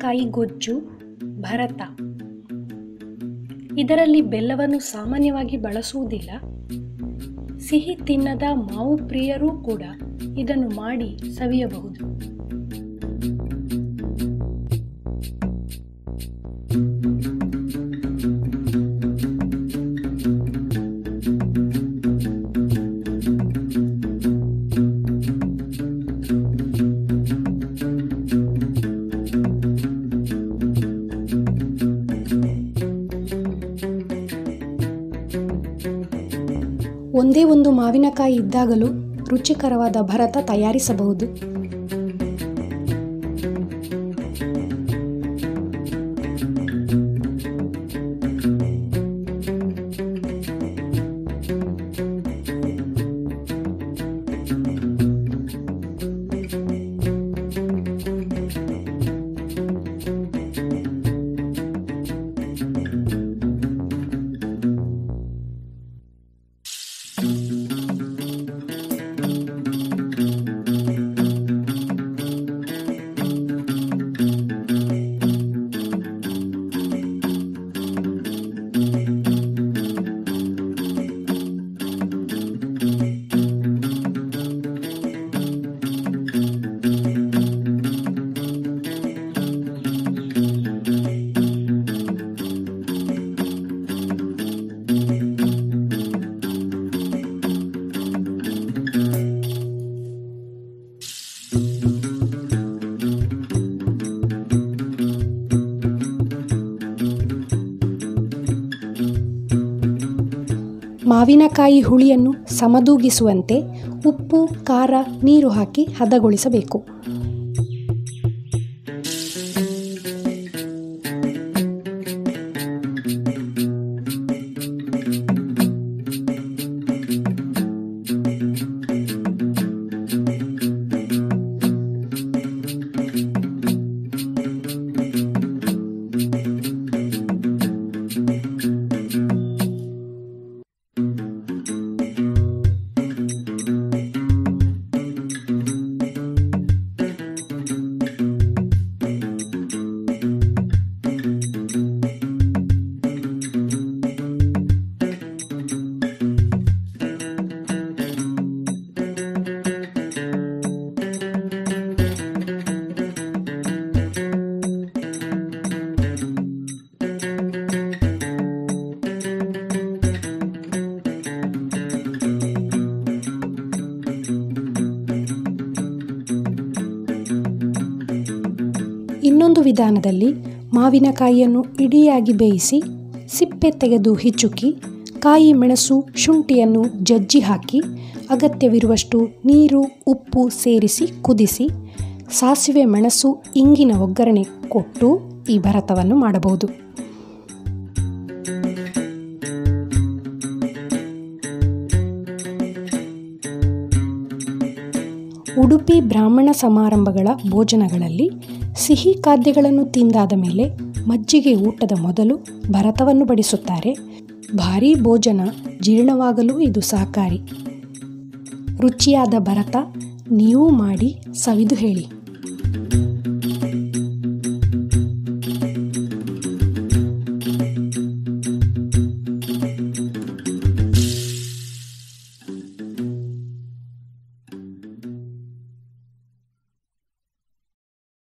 ಮಾವಿನಕಾಯಿ ಗೊಜ್ಜು ಭರತ ಇದರಲ್ಲಿ ಬೆಲ್ಲವನ್ನು ಸಾಮಾನ್ಯವಾಗಿ ಬಳಸುವುದಿಲ್ಲ ಸಿಹಿ ತಿನ್ನದ ಮಾವು ಪ್ರಿಯರೂ ಕೂಡ ಇದನ್ನು ಮಾಡಿ ಸವಿಯಬಹುದು ಒಂದೇ ಒಂದು ಮಾವಿನಕಾಯಿ ಇದ್ದಾಗಲೂ ರುಚಿಕರವಾದ ಭರತ ತಯಾರಿಸಬಹುದು ಮಾವಿನಕಾಯಿ ಹುಳಿಯನ್ನು ಸಮದೂಗಿಸುವಂತೆ ಉಪ್ಪು ಖಾರ ನೀರು ಹಾಕಿ ಹದಗೊಳಿಸಬೇಕು ಇನ್ನೊಂದು ವಿಧಾನದಲ್ಲಿ ಮಾವಿನಕಾಯಿಯನ್ನು ಇಡಿಯಾಗಿ ಬೇಯಿಸಿ ಸಿಪ್ಪೆ ತೆಗೆದು ಹಿಚ್ಚುಕಿ ಕಾಯಿ ಮೆಣಸು ಶುಂಠಿಯನ್ನು ಜಜ್ಜಿ ಹಾಕಿ ಅಗತ್ಯವಿರುವಷ್ಟು ನೀರು ಉಪ್ಪು ಸೇರಿಸಿ ಕುದಿಸಿ ಸಾಸಿವೆ ಮೆಣಸು ಇಂಗಿನ ಒಗ್ಗರಣೆ ಕೊಟ್ಟು ಈ ಭರತವನ್ನು ಮಾಡಬಹುದು ಉಡುಪಿ ಬ್ರಾಹ್ಮಣ ಸಮಾರಂಭಗಳ ಭೋಜನಗಳಲ್ಲಿ ಸಿಹಿ ಖಾದ್ಯಗಳನ್ನು ತಿಂದಾದ ಮೇಲೆ ಮಜ್ಜಿಗೆ ಊಟದ ಮೊದಲು ಭರತವನ್ನು ಬಡಿಸುತ್ತಾರೆ ಭಾರೀ ಭೋಜನ ಜೀರ್ಣವಾಗಲು ಇದು ಸಹಕಾರಿ ರುಚಿಯಾದ ಭರತ ನೀವು ಮಾಡಿ ಸವಿದು ಹೇಳಿ